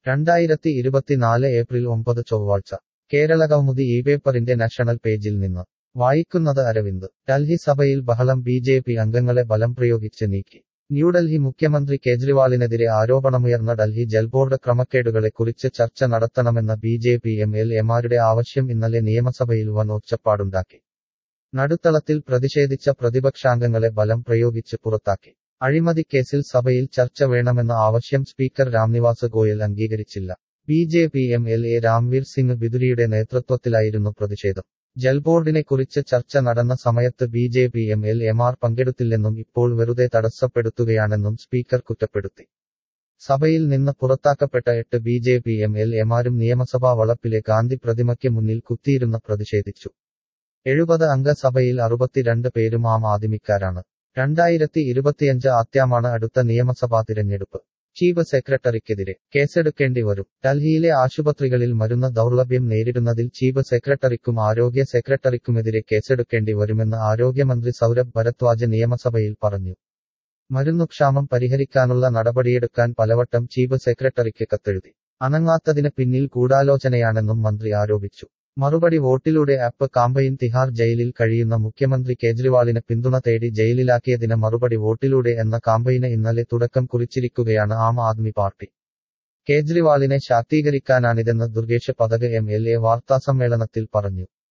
രണ്ടായിരത്തി ഇരുപത്തിനാല് ഏപ്രിൽ ഒമ്പത് ചൊവ്വാഴ്ച കേരള കൗമുദി ഈ പേപ്പറിന്റെ നാഷണൽ പേജിൽ നിന്ന് വായിക്കുന്നത് അരവിന്ദ് ഡൽഹി സഭയിൽ ബഹളം ബി ജെ പി അംഗങ്ങളെ ബലം പ്രയോഗിച്ച് നീക്കി ന്യൂഡൽഹി മുഖ്യമന്ത്രി കേജ്രിവാളിനെതിരെ ആരോപണമുയർന്ന ഡൽഹി ജൽബോർഡ് ക്രമക്കേടുകളെക്കുറിച്ച് ചർച്ച നടത്തണമെന്ന B J P M L എമാരുടെ ആവശ്യം ഇന്നലെ നിയമസഭയിൽ വൻ ഒച്ചപ്പാടുണ്ടാക്കി നടുത്തളത്തിൽ പ്രതിഷേധിച്ച പ്രതിപക്ഷാംഗങ്ങളെ ബലം പ്രയോഗിച്ച് പുറത്താക്കി അഴിമതിക്കേസിൽ സഭയിൽ ചർച്ച വേണമെന്ന ആവശ്യം സ്പീക്കർ രാംനിവാസ് ഗോയൽ അംഗീകരിച്ചില്ല B J P M L A Ramvir Singh ബിദുരിയുടെ നേതൃത്വത്തിലായിരുന്നു പ്രതിഷേധം ജൽബോർഡിനെ കുറിച്ച് ചർച്ച നടന്ന സമയത്ത് B J P M L എമാർ പങ്കെടുത്തില്ലെന്നും ഇപ്പോൾ വെറുതെ തടസ്സപ്പെടുത്തുകയാണെന്നും സ്പീക്കർ കുറ്റപ്പെടുത്തി സഭയിൽ നിന്ന് പുറത്താക്കപ്പെട്ട എട്ട് B J P M L എമാരും നിയമസഭാ വളപ്പിലെ ഗാന്ധി പ്രതിമയ്ക്ക് മുന്നിൽ കുത്തിയിരുന്ന് പ്രതിഷേധിച്ചു എഴുപത് അംഗ സഭയിൽ അറുപത്തിരണ്ട് പേരും ആം ആദ്മിക്കാരാണ് രണ്ടായിരത്തി ഇരുപത്തിയഞ്ച് ആത്യാമാണ് അടുത്ത നിയമസഭാ തിരഞ്ഞെടുപ്പ് ചീഫ് സെക്രട്ടറിക്കെതിരെ കേസെടുക്കേണ്ടി വരും ഡൽഹിയിലെ ആശുപത്രികളിൽ മരുന്ന് ദൗർലഭ്യം നേരിടുന്നതിൽ ചീഫ് സെക്രട്ടറിക്കും ആരോഗ്യ സെക്രട്ടറിക്കുമെതിരെ കേസെടുക്കേണ്ടി വരുമെന്ന് ആരോഗ്യമന്ത്രി സൗരഭ് ഭരദ്വാജ് നിയമസഭയിൽ പറഞ്ഞു മരുന്നുക്ഷാമം പരിഹരിക്കാനുള്ള നടപടിയെടുക്കാൻ പലവട്ടം ചീഫ് സെക്രട്ടറിക്ക് കത്തെഴുതി അനങ്ങാത്തതിന് പിന്നിൽ ഗൂഢാലോചനയാണെന്നും മന്ത്രി ആരോപിച്ചു മറുപടി വോട്ടിലൂടെ ആപ്പ് കാമ്പയിൻ തിഹാർ ജയിലിൽ കഴിയുന്ന മുഖ്യമന്ത്രി കേജ്രിവാളിനെ പിന്തുണ തേടി ജയിലിലാക്കിയതിന് മറുപടി വോട്ടിലൂടെ എന്ന കാമ്പയിന് ഇന്നലെ തുടക്കം കുറിച്ചിരിക്കുകയാണ് ആം ആദ്മി പാർട്ടി കേജ്രിവാളിനെ ശാക്തീകരിക്കാനാണിതെന്ന് Durgesh Pathak M L A വാർത്താസമ്മേളനത്തിൽ പറഞ്ഞു